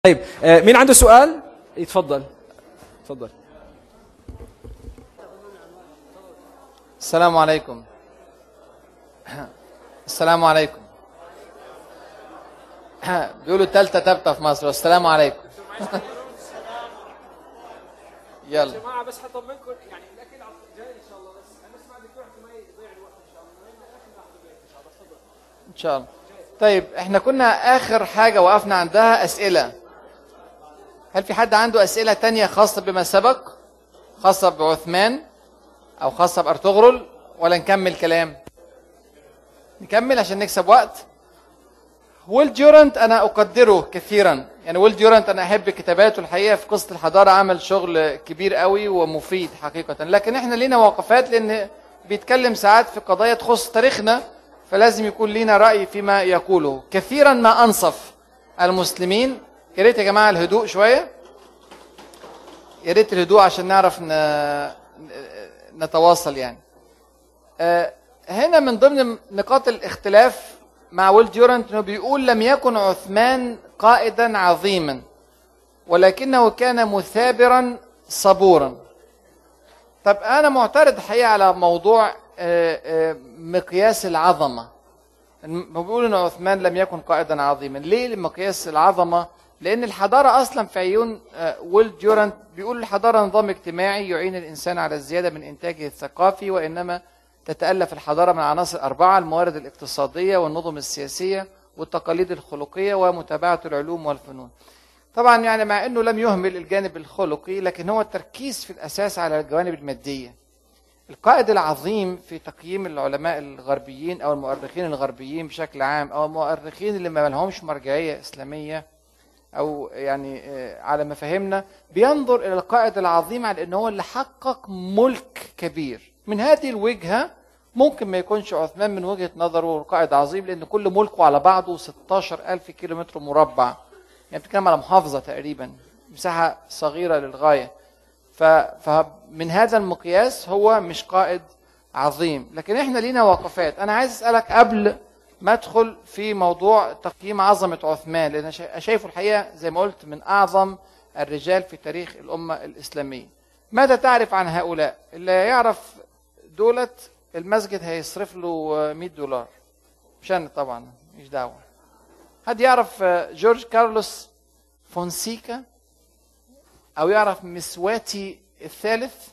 طيب آه، مين عنده سؤال يتفضل تفضل السلام عليكم السلام عليكم بيقولوا التالتة تابتة في مصر السلام عليكم يلا جماعه بس حطمنكم يعني الاكل جاي ان شاء الله بس هنسمع دكتور احتمال يضيع الوقت ان شاء الله ان شاء الله طيب احنا كنا اخر حاجة وقفنا عندها اسئلة هل في حد عنده اسئلة تانية خاصة بما سبق خاصة بعثمان او خاصة بارطغرل ولا نكمل كلام نكمل عشان نكسب وقت ويل ديورانت انا اقدره كثيرا يعني ويل ديورانت انا احب كتاباته الحقيقه في قصه الحضاره عمل شغل كبير قوي ومفيد حقيقه لكن احنا لينا وقفات لان بيتكلم ساعات في قضايا تخص تاريخنا فلازم يكون لينا راي فيما يقوله كثيرا ما انصف المسلمين يا ريت يا جماعه الهدوء شويه يا ريت الهدوء عشان نعرف ن... نتواصل يعني آه، هنا من ضمن نقاط الاختلاف مع ويل ديورانت انه بيقول لم يكن عثمان قائدا عظيما ولكنه كان مثابرا صبورا طب انا معترض الحقيقه على موضوع آه، آه، مقياس العظمه هو بيقول ان عثمان لم يكن قائدا عظيما ليه مقياس العظمه لان الحضاره اصلا في عيون آه، ويل ديورانت بيقول الحضاره نظام اجتماعي يعين الانسان على الزياده من انتاجه الثقافي وانما تتالف الحضاره من عناصر اربعه الموارد الاقتصاديه والنظم السياسيه والتقاليد الخلقيه ومتابعه العلوم والفنون طبعا يعني مع انه لم يهمل الجانب الخلقي لكن هو التركيز في الاساس على الجوانب الماديه القائد العظيم في تقييم العلماء الغربيين او المؤرخين الغربيين بشكل عام او المؤرخين اللي ما لهمش مرجعيه اسلاميه او يعني آه، على ما فهمنا بينظر الى القائد العظيم على ان هو اللي حقق ملك كبير من هذه الوجهه ممكن ما يكونش عثمان من وجهه نظره قائد عظيم لان كل ملكه على بعضه 16000 كيلومتر مربع يعني بتتكلم على محافظه تقريبا مساحه صغيره للغايه ف- فمن هذا المقياس هو مش قائد عظيم لكن احنا لينا وقفات انا عايز اسالك قبل ما ادخل في موضوع تقييم عظمه عثمان لان أنا شا- شايفه الحقيقه زي ما قلت من اعظم الرجال في تاريخ الامه الاسلاميه ماذا تعرف عن هؤلاء اللي يعرف دولت المسجد هيصرف له 100 دولار مش انا طبعا مش دعوه حد يعرف جورج كارلوس فونسيكا او يعرف مسواتي الثالث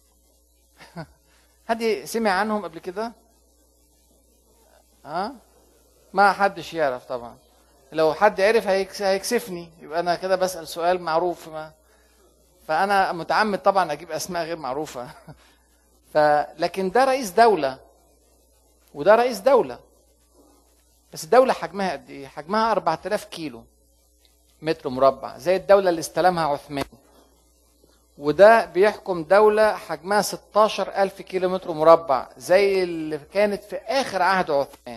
حد سمع عنهم قبل كده ها ما حدش يعرف طبعا لو حد عرف هيكس- هيكسفني يبقى انا كده بسال سؤال معروف ما فانا متعمد طبعا اجيب اسماء غير معروفه ف لكن ده رئيس دوله وده رئيس دوله بس الدوله حجمها قد ايه حجمها 4000 كيلو متر مربع زي الدوله اللي استلمها عثمان وده بيحكم دولة حجمها 16 ألف كيلو متر مربع زي اللي كانت في آخر عهد عثمان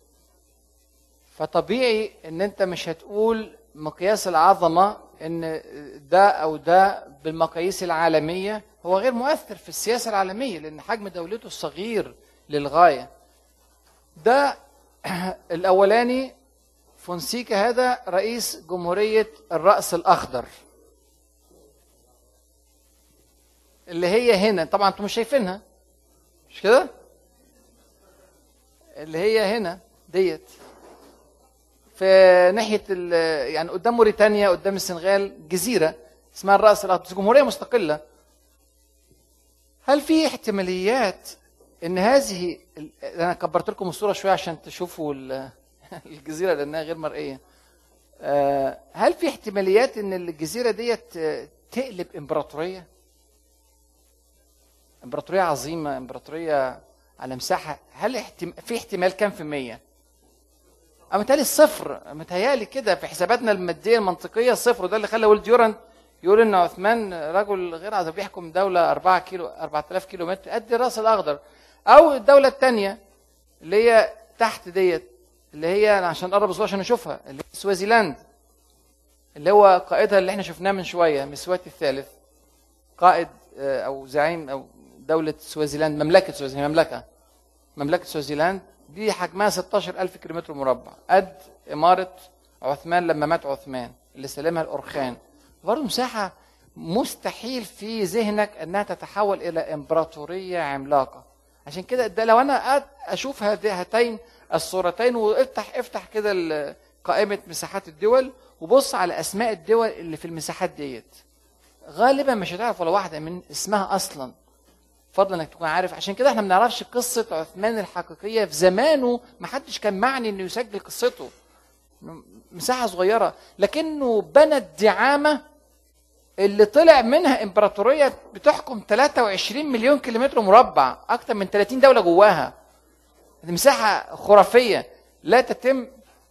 فطبيعي ان انت مش هتقول مقياس العظمة ان ده او ده بالمقاييس العالمية هو غير مؤثر في السياسة العالمية لان حجم دولته صغير للغاية ده الاولاني فونسيكا هذا رئيس جمهورية الرأس الأخضر اللي هي هنا طبعا انتم مش شايفينها مش كده اللي هي هنا ديت في ناحيه ال- يعني قدام موريتانيا قدام السنغال جزيره اسمها الراس الاخضر بس جمهوريه مستقله هل في احتماليات ان هذه ال- انا كبرت لكم الصوره شويه عشان تشوفوا ال- الجزيره لانها غير مرئيه آه، هل في احتماليات ان الجزيره ديت آه، تقلب امبراطوريه امبراطوريه عظيمه امبراطوريه على مساحه هل احتم... في احتمال كام في المية؟ أنا متهيألي الصفر متهيألي كده في حساباتنا الماديه المنطقيه صفر وده اللي خلى ويل ديورانت يقول ان عثمان رجل غير عظيم بيحكم دوله 4 كيلو 4000 كيلو متر قد الراس الاخضر او الدوله الثانيه اللي هي تحت ديت اللي هي عشان نقرب الصوره عشان نشوفها اللي هي سوازيلاند اللي هو قائدها اللي احنا شفناه من شويه مسواتي الثالث قائد آه، او زعيم او دوله سوازيلاند مملكه سوازيلاند مملكه مملكه سوازيلاند دي حجمها 16000 كيلومتر مربع قد اماره عثمان لما مات عثمان اللي سلمها الأرخان برضه مساحة مستحيل في ذهنك انها تتحول الى امبراطوريه عملاقه عشان كده ده لو انا قاعد اشوف هذه- هاتين الصورتين وافتح افتح كده ال- قائمه مساحات الدول وبص على اسماء الدول اللي في المساحات ديت غالبا مش هتعرف ولا واحده من اسمها اصلا فضلا انك تكون عارف عشان كده احنا ما بنعرفش قصه عثمان الحقيقيه في زمانه ما حدش كان معني انه يسجل قصته مساحه صغيره لكنه بنى الدعامه اللي طلع منها امبراطوريه بتحكم 23 مليون كيلومتر مربع اكتر من 30 دوله جواها دي مساحه خرافيه لا تتم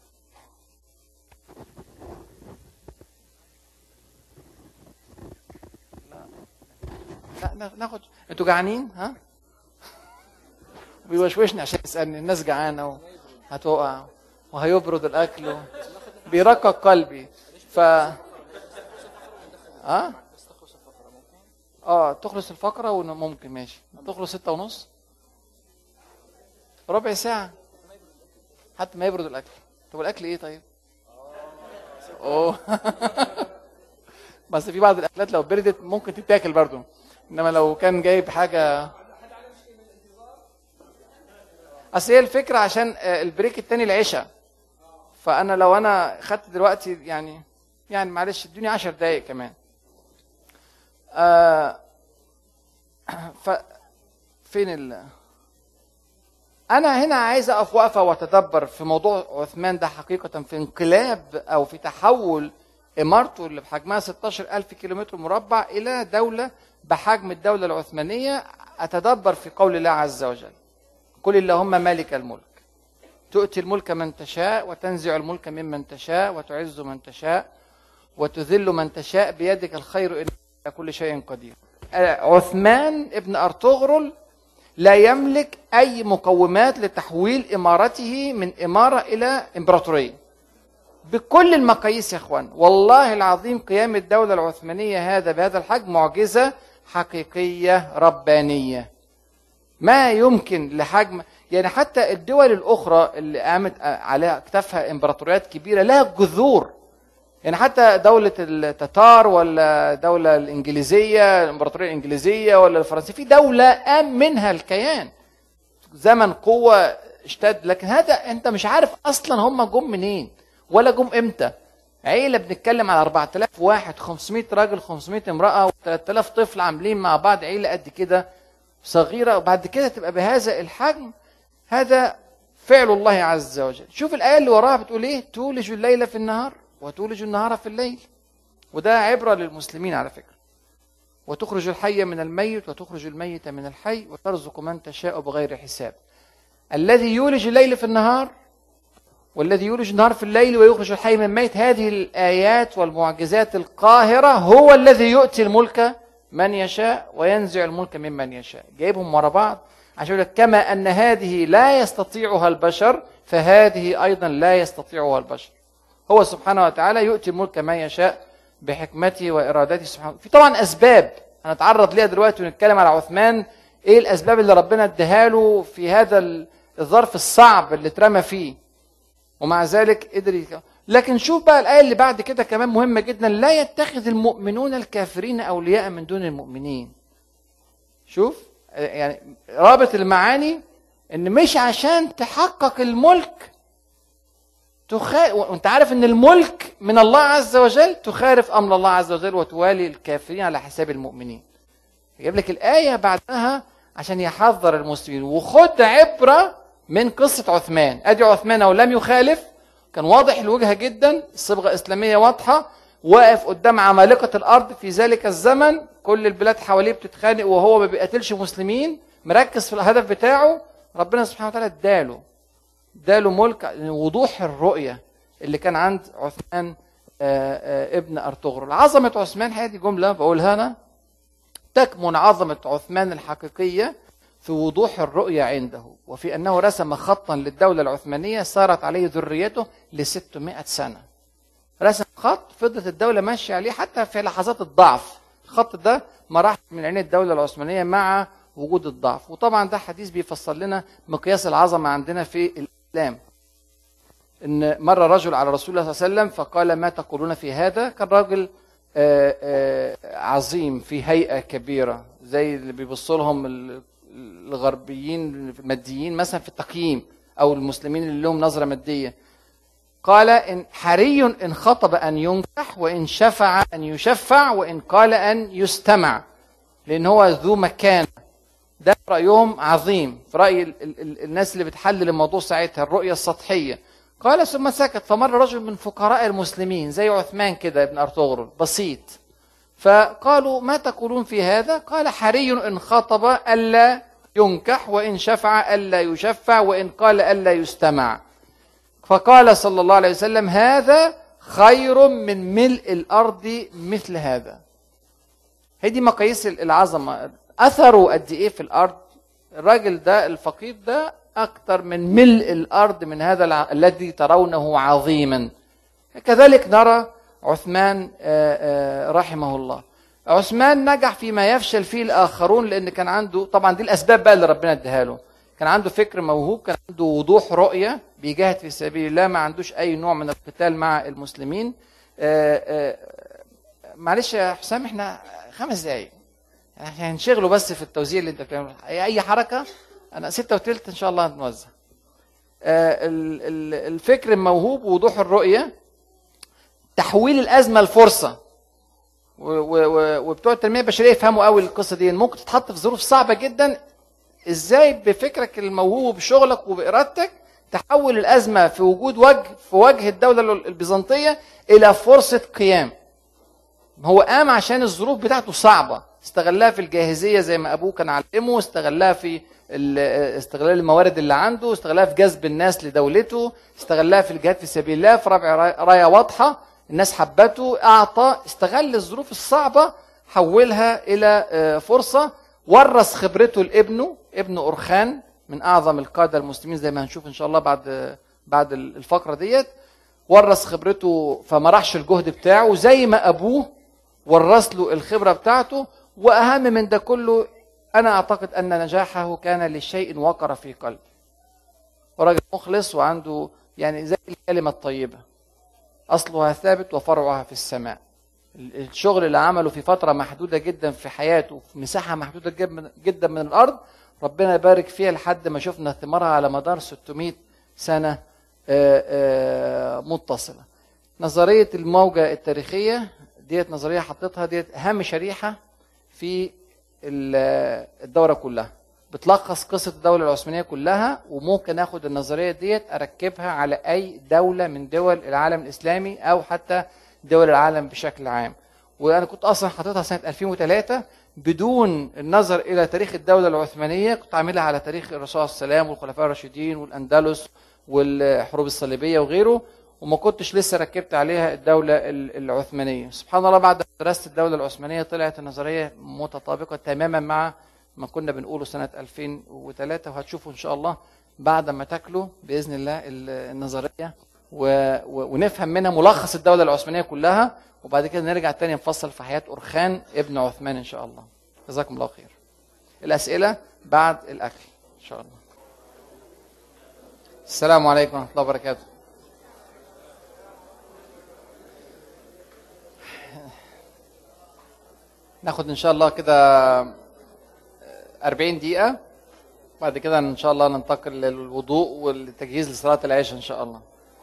لا لا ناخد انتوا جعانين ها بيوشوشني عشان يسالني الناس جعانه وهتقع وهيبرد الاكل و... بيرقق قلبي ف ها اه تخلص الفقره وممكن ماشي تخلص ستة ونص ربع ساعه حتى ما يبرد الاكل طب الاكل ايه طيب اوه بس في بعض الاكلات لو بردت ممكن تتاكل برضو انما لو كان جايب حاجه اصل هي الفكره عشان آه، البريك التاني العشاء فانا لو انا خدت دلوقتي يعني يعني معلش ادوني 10 دقايق كمان آه ف فين ال انا هنا عايز اقف وقفه واتدبر في موضوع عثمان ده حقيقه في انقلاب او في تحول امارته اللي بحجمها 16000 كيلومتر مربع الى دوله بحجم الدوله العثمانيه اتدبر في قول الله عز وجل قل اللهم مالك الملك تؤتي الملك من تشاء وتنزع الملك ممن تشاء وتعز من تشاء وتذل من تشاء بيدك الخير انك على كل شيء قدير آه، عثمان ابن ارطغرل لا يملك اي مقومات لتحويل امارته من اماره الى امبراطوريه بكل المقاييس يا اخوان والله العظيم قيام الدوله العثمانيه هذا بهذا الحجم معجزه حقيقيه ربانيه ما يمكن لحجم يعني حتى الدول الاخرى اللي قامت على اكتافها امبراطوريات كبيره لها جذور يعني حتى دولة التتار ولا الدولة الإنجليزية الإمبراطورية الإنجليزية ولا الفرنسية في دولة قام منها الكيان زمن قوة اشتد لكن هذا أنت مش عارف أصلا هم جم منين ولا جم إمتى عيلة بنتكلم على 4000 واحد 500 راجل 500 امرأة و3000 طفل عاملين مع بعض عيلة قد كده صغيرة وبعد كده تبقى بهذا الحجم هذا فعل الله عز وجل شوف الآية اللي وراها بتقول إيه تولج الليل في النهار وتولج النهار في الليل وده عبرة للمسلمين على فكرة وتخرج الحي من الميت وتخرج الميت من الحي وترزق من تشاء بغير حساب الذي يولج الليل في النهار والذي يولج النهار في الليل ويخرج الحي من الميت هذه الآيات والمعجزات القاهرة هو الذي يؤتي الملك من يشاء وينزع الملك ممن يشاء جايبهم ورا بعض عشان يقول لك كما أن هذه لا يستطيعها البشر فهذه أيضا لا يستطيعها البشر هو سبحانه وتعالى يؤتي الملك من يشاء بحكمته وإرادته سبحانه في طبعا أسباب هنتعرض ليها دلوقتي ونتكلم على عثمان إيه الأسباب اللي ربنا اداها له في هذا الظرف الصعب اللي اترمى فيه ومع ذلك قدر يك... لكن شوف بقى الآية اللي بعد كده كمان مهمة جدا لا يتخذ المؤمنون الكافرين أولياء من دون المؤمنين شوف يعني رابط المعاني ان مش عشان تحقق الملك تخا... وانت عارف ان الملك من الله عز وجل تخالف امر الله عز وجل وتوالي الكافرين على حساب المؤمنين يجيب لك الايه بعدها عشان يحذر المسلمين وخد عبره من قصه عثمان ادي عثمان ولم يخالف كان واضح الوجهه جدا الصبغه اسلاميه واضحه واقف قدام عمالقه الارض في ذلك الزمن كل البلاد حواليه بتتخانق وهو ما بيقاتلش مسلمين مركز في الهدف بتاعه ربنا سبحانه وتعالى اداله اداله ملك وضوح الرؤيه اللي كان عند عثمان آآ آآ ابن ارطغرل عظمه عثمان هذه جمله بقولها انا تكمن عظمه عثمان الحقيقيه في وضوح الرؤيه عنده وفي انه رسم خطا للدوله العثمانيه سارت عليه ذريته ل 600 سنه رسم خط فضلت الدوله ماشيه عليه حتى في لحظات الضعف الخط ده ما راح من عين الدوله العثمانيه مع وجود الضعف وطبعا ده حديث بيفسر لنا مقياس العظمه عندنا في الاسلام ان مر رجل على رسول الله صلى الله عليه وسلم فقال ما تقولون في هذا كان راجل آه، آه، عظيم في هيئه كبيره زي اللي بيبص لهم ال- الغربيين الماديين مثلا في التقييم او المسلمين اللي لهم نظره ماديه قال إن حري إن خطب أن ينكح وإن شفع أن يشفع وإن قال أن يستمع لأن هو ذو مكان ده رأيهم عظيم في رأي ال- ال- ال- الناس اللي بتحلل الموضوع ساعتها الرؤية السطحية قال ثم سكت فمر رجل من فقراء المسلمين زي عثمان كده ابن أرطغرل بسيط فقالوا ما تقولون في هذا قال حري إن خطب ألا ينكح وإن شفع ألا يشفع وإن قال ألا يستمع فقال صلى الله عليه وسلم هذا خير من ملء الارض مثل هذا هي دي مقاييس العظمه اثره قد ايه في الارض الراجل ده الفقير ده اكثر من ملء الارض من هذا الع... الذي ترونه عظيما كذلك نرى عثمان آه، آه، رحمه الله عثمان نجح فيما يفشل فيه الاخرون لان كان عنده طبعا دي الاسباب بقى اللي ربنا اداها له كان عنده فكر موهوب كان عنده وضوح رؤيه بيجاهد في سبيل الله ما عندوش اي نوع من القتال مع المسلمين آه، آه، معلش يا حسام احنا خمس دقايق احنا هنشغله بس في التوزيع اللي انت بتعمله اي حركه انا ستة وتلت ان شاء الله هنوزع آه، ال- ال- الفكر الموهوب ووضوح الرؤيه تحويل الازمه لفرصه و- و- و- وبتوع التنميه البشريه يفهموا قوي القصه دي ممكن تتحط في ظروف صعبه جدا ازاي بفكرك الموهوب وبشغلك وبارادتك تحول الازمه في وجود وجه في وجه الدوله البيزنطيه الى فرصه قيام هو قام عشان الظروف بتاعته صعبه استغلها في الجاهزيه زي ما ابوه كان علمه استغلها في ال- استغلال الموارد اللي عنده استغلها في جذب الناس لدولته استغلها في الجهاد في سبيل الله في رفع راية- رايه واضحه الناس حبته اعطى استغل الظروف الصعبه حولها الى آه، فرصه ورث خبرته لابنه ابنه اورخان من اعظم القاده المسلمين زي ما هنشوف ان شاء الله بعد بعد الفقره ديت ورث خبرته فما راحش الجهد بتاعه زي ما ابوه ورث له الخبره بتاعته واهم من ده كله انا اعتقد ان نجاحه كان لشيء وقر في قلبه وراجل مخلص وعنده يعني زي الكلمه الطيبه اصلها ثابت وفرعها في السماء الشغل اللي عمله في فتره محدوده جدا في حياته في مساحه محدوده جد- جدا من الارض ربنا يبارك فيها لحد ما شفنا ثمارها على مدار 600 سنه آه، آه، متصله نظريه الموجه التاريخيه ديت نظريه حطيتها ديت اهم شريحه في ال- الدوره كلها بتلخص قصه الدوله العثمانيه كلها وممكن اخد النظريه ديت اركبها على اي دوله من دول العالم الاسلامي او حتى دول العالم بشكل عام وانا كنت اصلا حاططها سنه 2003 بدون النظر الى تاريخ الدوله العثمانيه كنت عاملها على تاريخ الرسول صلى الله عليه وسلم والخلفاء الراشدين والاندلس والحروب الصليبيه وغيره وما كنتش لسه ركبت عليها الدولة ال- العثمانية سبحان الله بعد ما درست الدولة العثمانية طلعت النظرية متطابقة تماما مع ما كنا بنقوله سنة 2003 وهتشوفوا إن شاء الله بعد ما تاكلوا بإذن الله ال- النظرية و... و... ونفهم منها ملخص الدولة العثمانية كلها وبعد كده نرجع تاني نفصل في حياة أرخان ابن عثمان إن شاء الله جزاكم الله خير الأسئلة بعد الأكل إن شاء الله السلام عليكم ورحمة الله وبركاته ناخد ان شاء الله كده 40 دقيقة بعد كده ان شاء الله ننتقل للوضوء والتجهيز لصلاة العشاء ان شاء الله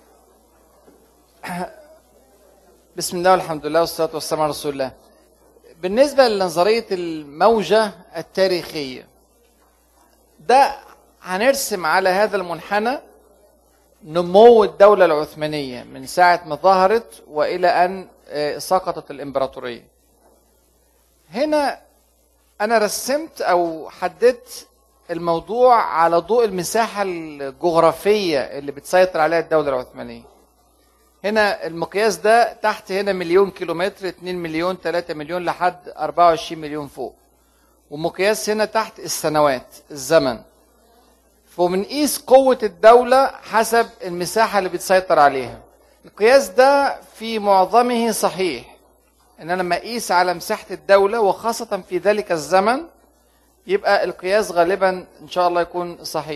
بسم الله والحمد لله والصلاة والسلام على رسول الله بالنسبة لنظرية الموجة التاريخية ده هنرسم على هذا المنحنى نمو الدولة العثمانية من ساعة ما ظهرت وإلى أن آه، سقطت الإمبراطورية هنا انا رسمت او حددت الموضوع على ضوء المساحه الجغرافيه اللي بتسيطر عليها الدوله العثمانيه هنا المقياس ده تحت هنا مليون كيلومتر 2 مليون 3 مليون لحد 24 مليون فوق ومقياس هنا تحت السنوات الزمن فبنقيس قوة الدولة حسب المساحة اللي بتسيطر عليها القياس ده في معظمه صحيح ان انا لما اقيس على مساحه الدوله وخاصه في ذلك الزمن يبقى القياس غالبا ان شاء الله يكون صحيح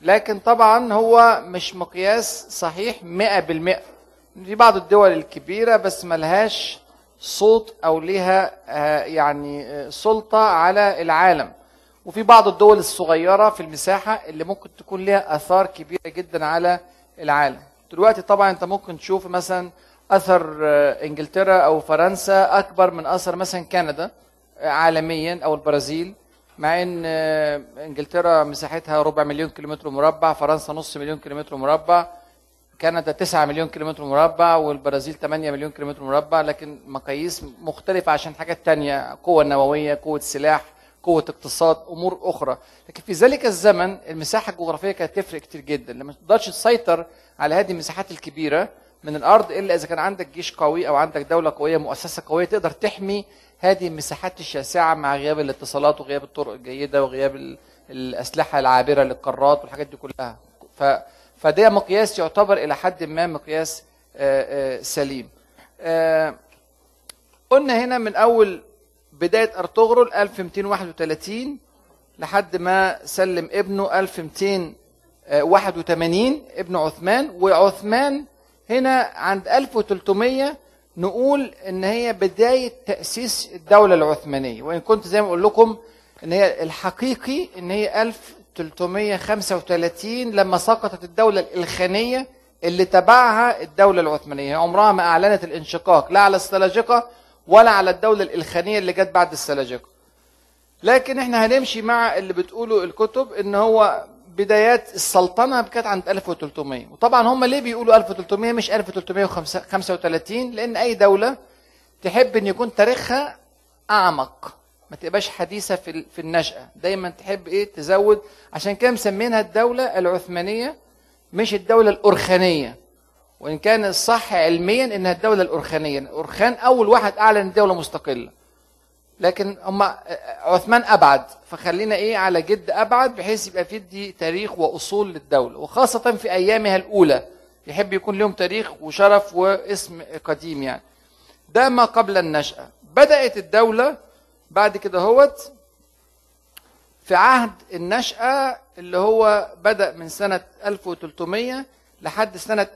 لكن طبعا هو مش مقياس صحيح 100% في بعض الدول الكبيرة بس ملهاش صوت أو ليها آه، يعني آه، سلطة على العالم وفي بعض الدول الصغيرة في المساحة اللي ممكن تكون ليها آثار كبيرة جدا على العالم دلوقتي طبعا أنت ممكن تشوف مثلا أثر آه، إنجلترا أو فرنسا أكبر من أثر مثلا كندا آه، عالميا أو البرازيل مع ان آه، انجلترا مساحتها ربع مليون كيلومتر مربع فرنسا نص مليون كيلومتر مربع كندا 9 مليون كيلومتر مربع والبرازيل 8 مليون كيلومتر مربع لكن مقاييس مختلفة عشان حاجات تانية قوة نووية قوة سلاح قوة اقتصاد أمور أخرى لكن في ذلك الزمن المساحة الجغرافية كانت تفرق كتير جدا لما تقدرش تسيطر على هذه المساحات الكبيرة من الأرض إلا إذا كان عندك جيش قوي أو عندك دولة قوية مؤسسة قوية تقدر تحمي هذه المساحات الشاسعة مع غياب الاتصالات وغياب الطرق الجيدة وغياب ال- الأسلحة العابرة للقارات والحاجات دي كلها ف فده مقياس يعتبر إلى حد ما مقياس آه، آه، سليم آه، قلنا هنا من أول بداية أرطغرل 1231 لحد ما سلم ابنه 1281 ابن عثمان وعثمان هنا عند 1300 نقول ان هي بدايه تاسيس الدوله العثمانيه وان كنت زي ما اقول لكم ان هي الحقيقي ان هي 1335 لما سقطت الدوله الالخانيه اللي تبعها الدوله العثمانيه هي عمرها ما اعلنت الانشقاق لا على السلاجقه ولا على الدوله الالخانيه اللي جت بعد السلاجقه لكن احنا هنمشي مع اللي بتقوله الكتب ان هو بدايات السلطنه كانت عند 1300 وطبعا هم ليه بيقولوا 1300 مش 1335 لان اي دوله تحب ان يكون تاريخها اعمق ما تبقاش حديثه في ال- في النشاه دايما تحب ايه تزود عشان كده مسمينها الدوله العثمانيه مش الدوله الأرخانية وإن كان الصح علميا إنها الدولة الأرخانية الأرخان أول واحد أعلن الدولة مستقلة لكن هم عثمان أبعد فخلينا إيه على جد أبعد بحيث يبقى في دي تاريخ وأصول للدولة وخاصة في أيامها الأولى يحب يكون لهم تاريخ وشرف واسم قديم يعني ده ما قبل النشأة بدأت الدولة بعد كده هوت في عهد النشأة اللي هو بدأ من سنة 1300 لحد سنة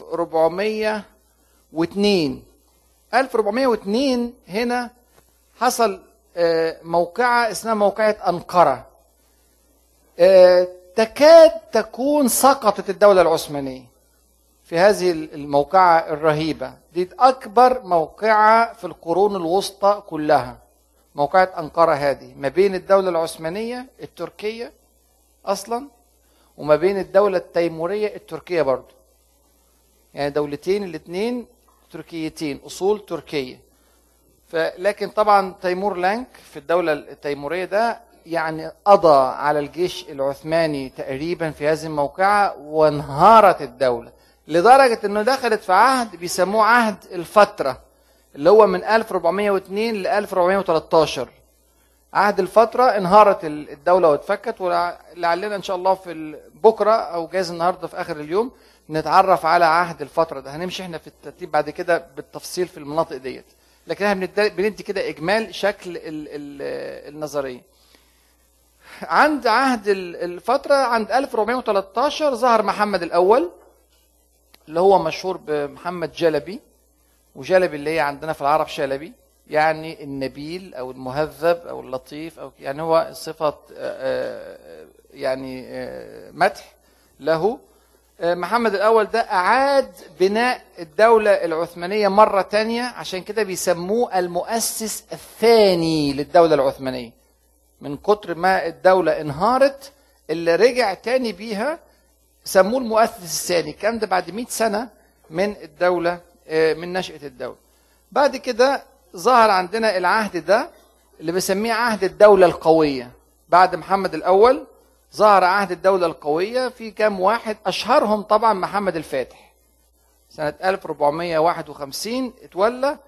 1402 1402 هنا حصل آه، موقعة اسمها موقعة أنقرة آه، تكاد تكون سقطت الدولة العثمانية في هذه الموقعة الرهيبة دي أكبر موقعة في القرون الوسطى كلها موقعة أنقرة هذه ما بين الدولة العثمانية التركية أصلا وما بين الدولة التيمورية التركية برضو يعني دولتين الاثنين تركيتين أصول تركية فلكن طبعا تيمور لانك في الدولة التيمورية ده يعني قضى على الجيش العثماني تقريبا في هذه الموقعة وانهارت الدولة لدرجة انه دخلت في عهد بيسموه عهد الفترة اللي هو من 1402 ل 1413 عهد الفترة انهارت الدولة واتفكت ولعلنا ان شاء الله في بكرة او جايز النهاردة في اخر اليوم نتعرف على عهد الفترة ده هنمشي احنا في الترتيب بعد كده بالتفصيل في المناطق ديت لكن احنا بندي كده اجمال شكل ال ال النظريه عند عهد الفترة عند 1413 ظهر محمد الأول اللي هو مشهور بمحمد جلبي وجلبي اللي هي عندنا في العرب شلبي يعني النبيل أو المهذب أو اللطيف أو يعني هو صفة يعني مدح له محمد الأول ده أعاد بناء الدولة العثمانية مرة تانية عشان كده بيسموه المؤسس الثاني للدولة العثمانية من كتر ما الدولة انهارت اللي رجع تاني بيها سموه المؤسس الثاني الكلام ده بعد 100 سنة من الدولة من نشأة الدولة بعد كده ظهر عندنا العهد ده اللي بسميه عهد الدولة القوية بعد محمد الأول ظهر عهد الدولة القوية في كام واحد أشهرهم طبعا محمد الفاتح سنة 1451 اتولى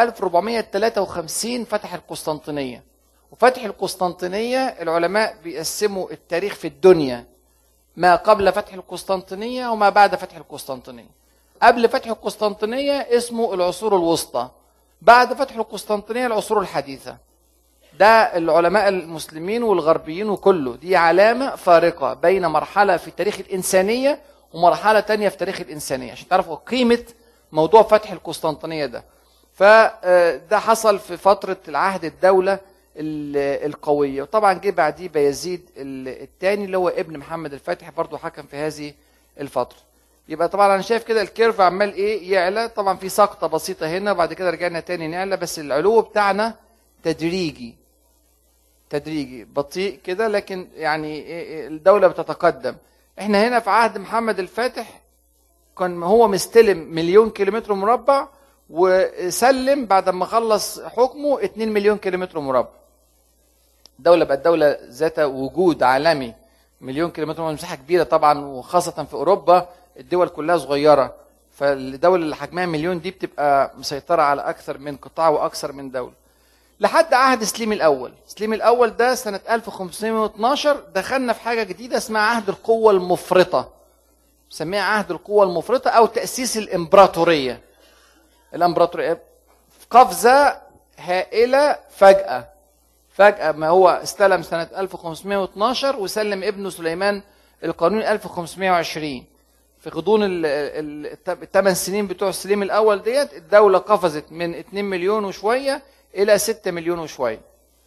و1453 فتح القسطنطينية وفتح القسطنطينية العلماء بيقسموا التاريخ في الدنيا ما قبل فتح القسطنطينية وما بعد فتح القسطنطينية قبل فتح القسطنطينية اسمه العصور الوسطى بعد فتح القسطنطينية العصور الحديثة ده العلماء المسلمين والغربيين وكله دي علامة فارقة بين مرحلة في تاريخ الإنسانية ومرحلة تانية في تاريخ الإنسانية عشان تعرفوا قيمة موضوع فتح القسطنطينية ده فده حصل في فترة العهد الدولة ال- القوية وطبعا جه بعديه بيزيد ال- الثاني اللي هو ابن محمد الفاتح برضه حكم في هذه الفترة يبقى طبعا انا شايف كده الكيرف عمال ايه يعلى طبعا في سقطة بسيطة هنا وبعد كده رجعنا تاني نعلى بس العلو بتاعنا تدريجي تدريجي بطيء كده لكن يعني إيه- إيه الدولة بتتقدم احنا هنا في عهد محمد الفاتح كان هو مستلم مليون كيلومتر مربع وسلم بعد ما خلص حكمه 2 مليون كيلومتر مربع دولة بقت دولة ذات وجود عالمي مليون كيلومتر مربع مساحة كبيرة طبعا وخاصة في أوروبا الدول كلها صغيرة فالدولة اللي حجمها مليون دي بتبقى مسيطرة على أكثر من قطاع وأكثر من دولة لحد عهد سليم الأول سليم الأول ده سنة 1512 دخلنا في حاجة جديدة اسمها عهد القوة المفرطة سميها عهد القوة المفرطة أو تأسيس الإمبراطورية الإمبراطورية قفزة هائلة فجأة فجأة ما هو استلم سنة 1512 وسلم ابنه سليمان القانون 1520 في غضون الثمان سنين بتوع سليم الأول ديت الدولة قفزت من 2 مليون وشوية إلى 6 مليون وشوية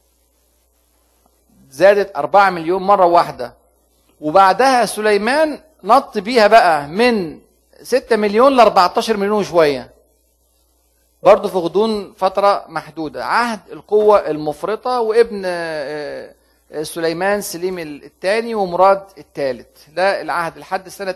زادت 4 مليون مرة واحدة وبعدها سليمان نط بيها بقى من 6 مليون ل 14 مليون وشويه برضه في غضون فترة محدودة عهد القوة المفرطة وابن آه، آه، سليمان سليم الثاني ومراد الثالث ده العهد لحد سنة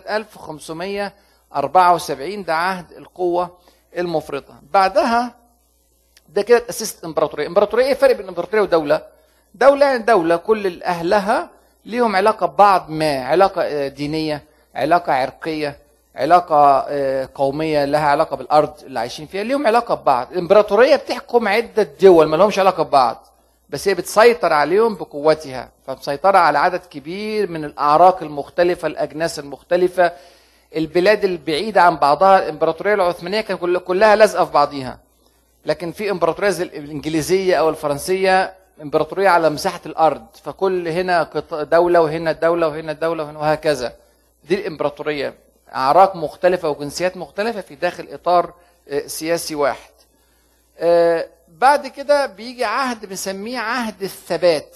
1574 ده عهد القوة المفرطة بعدها ده كده تأسست امبراطورية امبراطورية ايه الفرق بين امبراطورية ودولة دولة يعني دولة كل أهلها ليهم علاقة ببعض ما علاقة آه، دينية علاقة عرقية علاقة آه، قومية لها علاقة بالأرض اللي عايشين فيها ليهم علاقة ببعض الإمبراطورية بتحكم عدة دول ما لهمش علاقة ببعض بس هي بتسيطر عليهم بقوتها فمسيطرة على عدد كبير من الأعراق المختلفة الأجناس المختلفة البلاد البعيدة عن بعضها الإمبراطورية العثمانية كان كل- كلها لازقة في بعضيها لكن في امبراطوريه زي الانجليزيه او الفرنسيه امبراطوريه على مساحه الارض فكل هنا قط- دوله وهنا دوله وهنا دوله وهنا وهكذا دي الامبراطوريه اعراق مختلفه وجنسيات مختلفه في داخل اطار آه، سياسي واحد آه، بعد كده بيجي عهد بنسميه عهد الثبات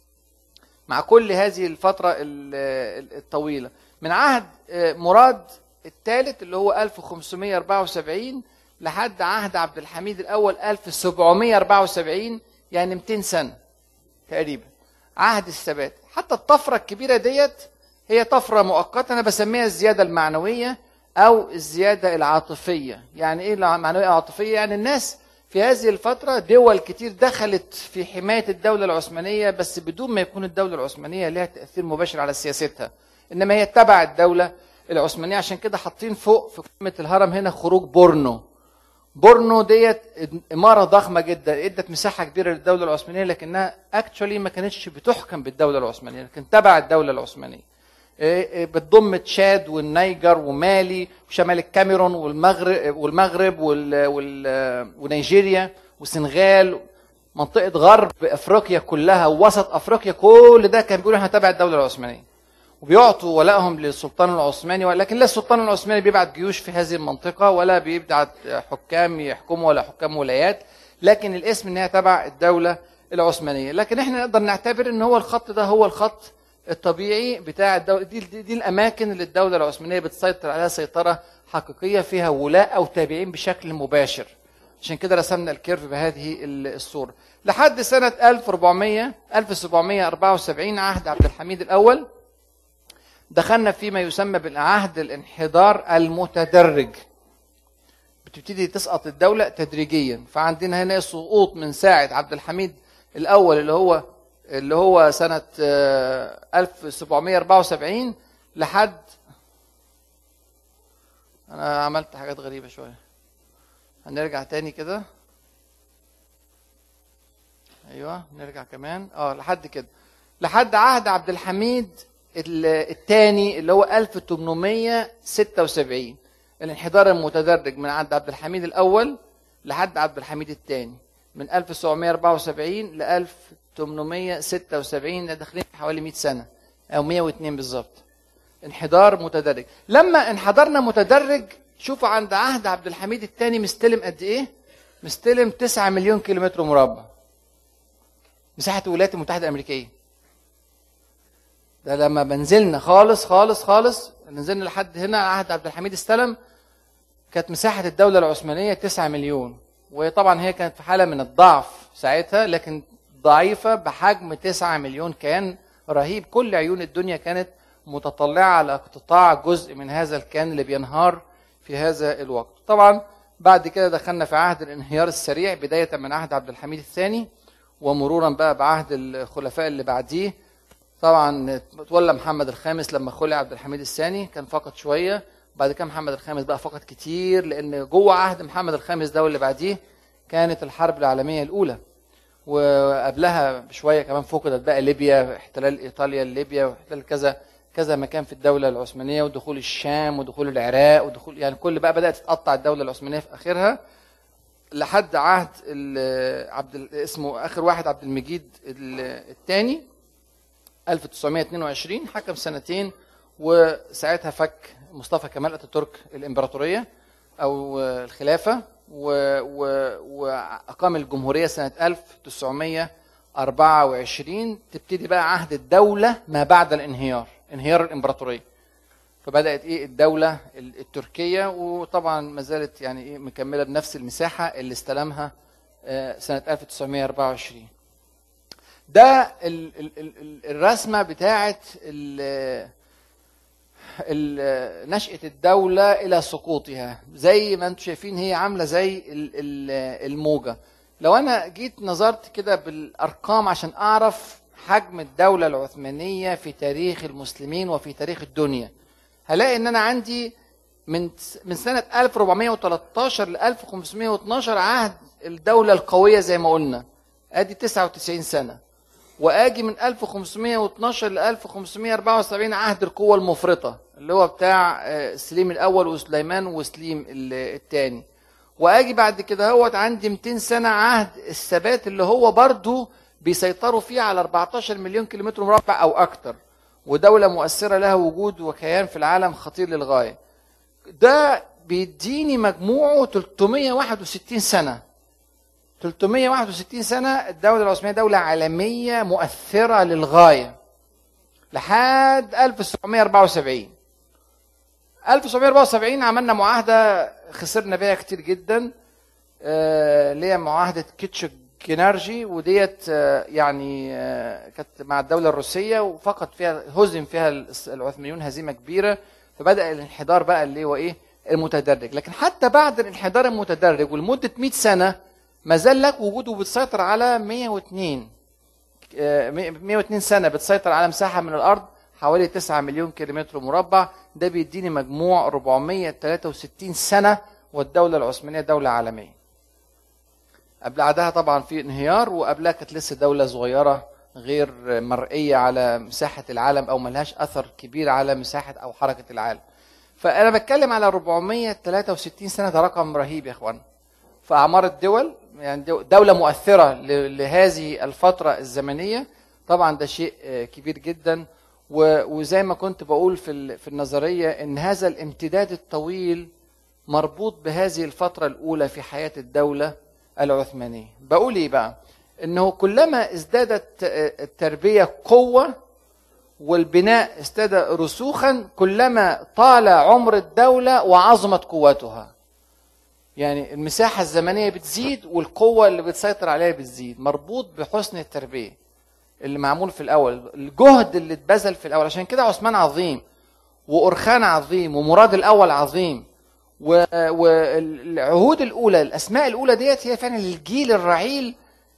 مع كل هذه الفترة ال- ال- الطويلة من عهد آه، مراد الثالث اللي هو 1574 لحد عهد عبد الحميد الأول 1774 يعني 200 سنة تقريبا عهد الثبات حتى الطفرة الكبيرة ديت هي طفرة مؤقتة أنا بسميها الزيادة المعنوية أو الزيادة العاطفية يعني إيه المعنوية العاطفية يعني الناس في هذه الفترة دول كتير دخلت في حماية الدولة العثمانية بس بدون ما يكون الدولة العثمانية لها تأثير مباشر على سياستها إنما هي تبع الدولة العثمانية عشان كده حاطين فوق في قمة الهرم هنا خروج بورنو بورنو ديت إمارة ضخمة جدا ادت مساحة كبيرة للدولة العثمانية لكنها اكشولي ما كانتش بتحكم بالدولة العثمانية لكن تبع الدولة العثمانية إيه إيه بتضم تشاد والنيجر ومالي وشمال الكاميرون والمغرب والمغرب وال وال ونيجيريا والسنغال منطقة غرب افريقيا كلها ووسط افريقيا كل ده كان بيقولوا احنا تبع الدولة العثمانية وبيعطوا ولائهم للسلطان العثماني ولكن لا السلطان العثماني بيبعت جيوش في هذه المنطقة ولا بيبعت حكام يحكموا ولا حكام ولايات لكن الاسم انها تبع الدولة العثمانية لكن احنا نقدر نعتبر ان هو الخط ده هو الخط الطبيعي بتاع الدولة دي, دي, دي الاماكن اللي الدولة العثمانية بتسيطر عليها سيطرة حقيقية فيها ولاء او تابعين بشكل مباشر عشان كده رسمنا الكيرف بهذه الصورة لحد سنة 1400 1774 عهد عبد الحميد الأول دخلنا فيما يسمى بالعهد الانحدار المتدرج بتبتدي تسقط الدولة تدريجيا فعندنا هنا سقوط من ساعة عبد الحميد الأول اللي هو اللي هو سنة آه، 1774 لحد أنا عملت حاجات غريبة شوية هنرجع تاني كده أيوه نرجع كمان اه لحد كده لحد عهد عبد الحميد الثاني اللي هو 1876 الانحدار المتدرج من عند عبد الحميد الاول لحد عبد الحميد الثاني من 1974 ل 1876 ده داخلين في حوالي 100 سنه او 102 بالظبط انحدار متدرج لما انحدرنا متدرج شوفوا عند عهد عبد الحميد الثاني مستلم قد ايه مستلم 9 مليون كيلومتر مربع مساحه الولايات المتحده الامريكيه ده لما بنزلنا خالص خالص خالص نزلنا لحد هنا عهد عبد الحميد استلم كانت مساحه الدوله العثمانيه 9 مليون وطبعا هي كانت في حاله من الضعف ساعتها لكن ضعيفه بحجم 9 مليون كان رهيب كل عيون الدنيا كانت متطلعه على اقتطاع جزء من هذا الكيان اللي بينهار في هذا الوقت طبعا بعد كده دخلنا في عهد الانهيار السريع بدايه من عهد عبد الحميد الثاني ومرورا بقى بعهد الخلفاء اللي بعديه طبعا تولى محمد الخامس لما خلع عبد الحميد الثاني كان فقط شويه بعد كده محمد الخامس بقى فقط كتير لان جوه عهد محمد الخامس ده واللي بعديه كانت الحرب العالميه الاولى وقبلها بشويه كمان فقدت بقى ليبيا احتلال ايطاليا لليبيا واحتلال كذا كذا مكان في الدوله العثمانيه ودخول الشام ودخول العراق ودخول يعني كل بقى بدات تتقطع الدوله العثمانيه في اخرها لحد عهد ال- عبد ال- اسمه اخر واحد عبد المجيد الثاني 1922 حكم سنتين وساعتها فك مصطفى كمال اتاتورك الامبراطوريه او الخلافه و- و- واقام الجمهوريه سنه 1924 تبتدي بقى عهد الدوله ما بعد الانهيار انهيار الامبراطوريه فبدات ايه الدوله التركيه وطبعا ما زالت يعني ايه مكمله بنفس المساحه اللي استلمها آه، سنه 1924 ده ال- ال- ال- ال- الرسمه بتاعه ال- ال- نشأة الدولة إلى سقوطها زي ما انتم شايفين هي عاملة زي ال- ال- الموجة لو أنا جيت نظرت كده بالأرقام عشان أعرف حجم الدولة العثمانية في تاريخ المسلمين وفي تاريخ الدنيا هلاقي إن أنا عندي من من سنة 1413 ل 1512 عهد الدولة القوية زي ما قلنا ادي 99 سنة واجي من 1512 ل 1574 عهد القوة المفرطة اللي هو بتاع آه، سليم الاول وسليمان وسليم الثاني واجي بعد كده هوت عندي 200 سنة عهد الثبات اللي هو برضو بيسيطروا فيه على 14 مليون كيلومتر مربع او اكتر ودولة مؤثرة لها وجود وكيان في العالم خطير للغاية ده بيديني مجموعه 361 سنة 361 سنة الدولة العثمانية دولة عالمية مؤثرة للغاية لحد 1974 1974 عملنا معاهدة خسرنا بيها كتير جدا آه، اللي هي معاهدة كيتشك جينارجي وديت آه، يعني آه، كانت مع الدولة الروسية وفقط فيها هزم فيها العثمانيون هزيمة كبيرة فبدأ الانحدار بقى اللي هو ايه المتدرج لكن حتى بعد الانحدار المتدرج ولمدة 100 سنة ما زال لك وجوده بتسيطر على 102 آه، 102 سنة بتسيطر على مساحة من الأرض حوالي 9 مليون كيلومتر مربع ده بيديني مجموع 463 سنة والدولة العثمانية دولة عالمية قبل بعدها طبعا في انهيار وقبلها كانت لسه دولة صغيرة غير مرئية على مساحة العالم أو ملهاش أثر كبير على مساحة أو حركة العالم فأنا بتكلم على 463 سنة ده رقم رهيب يا إخوان في أعمار الدول يعني دو- دولة مؤثرة ل- لهذه الفترة الزمنية طبعا ده شيء آه، كبير جدا و- وزي ما كنت بقول في ال- في النظرية إن هذا الامتداد الطويل مربوط بهذه الفترة الأولى في حياة الدولة العثمانية بقول إيه بقى إنه كلما ازدادت آه، التربية قوة والبناء ازداد رسوخا كلما طال عمر الدولة وعظمت قوتها يعني المساحة الزمنية بتزيد والقوة اللي بتسيطر عليها بتزيد مربوط بحسن التربية اللي معمول في الأول الجهد اللي اتبذل في الأول عشان كده عثمان عظيم وأرخان عظيم ومراد الأول عظيم و- والعهود الأولى الأسماء الأولى ديت هي فعلا الجيل الرعيل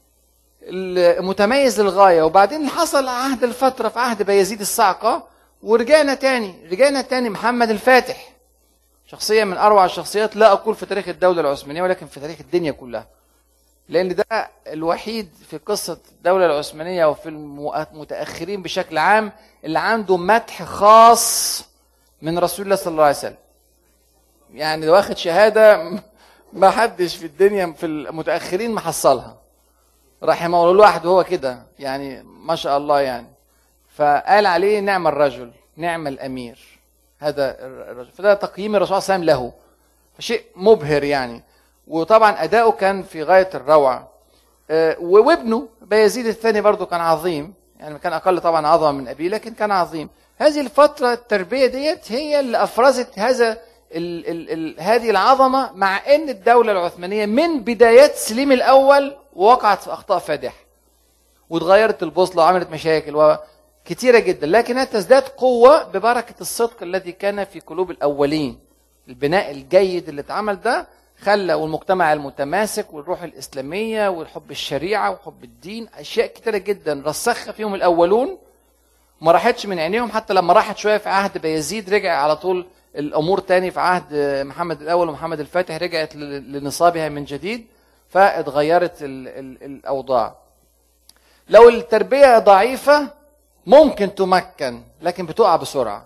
المتميز للغاية وبعدين حصل عهد الفترة في عهد بايزيد الصعقة ورجعنا تاني رجعنا تاني محمد الفاتح شخصية من أروع الشخصيات لا أقول في تاريخ الدولة العثمانية ولكن في تاريخ الدنيا كلها لأن ده الوحيد في قصة الدولة العثمانية وفي المتأخرين بشكل عام اللي عنده مدح خاص من رسول الله صلى الله عليه وسلم يعني ده واخد شهادة ما حدش في الدنيا في المتأخرين محصلها رحمه الله لوحده هو كده يعني ما شاء الله يعني فقال عليه نعم الرجل نعم الامير هذا الرجل فده تقييم الرسول صلى الله عليه وسلم له شيء مبهر يعني وطبعا اداؤه كان في غايه الروعه آه، وابنه بايزيد الثاني برضه كان عظيم يعني كان اقل طبعا عظمه من ابيه لكن كان عظيم هذه الفتره التربيه ديت هي اللي افرزت هذا ال ال ال هذه العظمه مع ان الدوله العثمانيه من بدايات سليم الاول وقعت في اخطاء فادحه واتغيرت البوصله وعملت مشاكل وكثيره جدا لكنها تزداد قوه ببركه الصدق الذي كان في قلوب الاولين البناء الجيد اللي اتعمل ده خلى والمجتمع المتماسك والروح الاسلاميه والحب الشريعه وحب الدين اشياء كتيره جدا رسخها فيهم الاولون ما راحتش من عينيهم حتى لما راحت شويه في عهد بيزيد رجع على طول الامور تاني في عهد محمد الاول ومحمد الفاتح رجعت ل- لنصابها من جديد فاتغيرت ال- ال- الاوضاع لو التربيه ضعيفه ممكن تمكن لكن بتقع بسرعه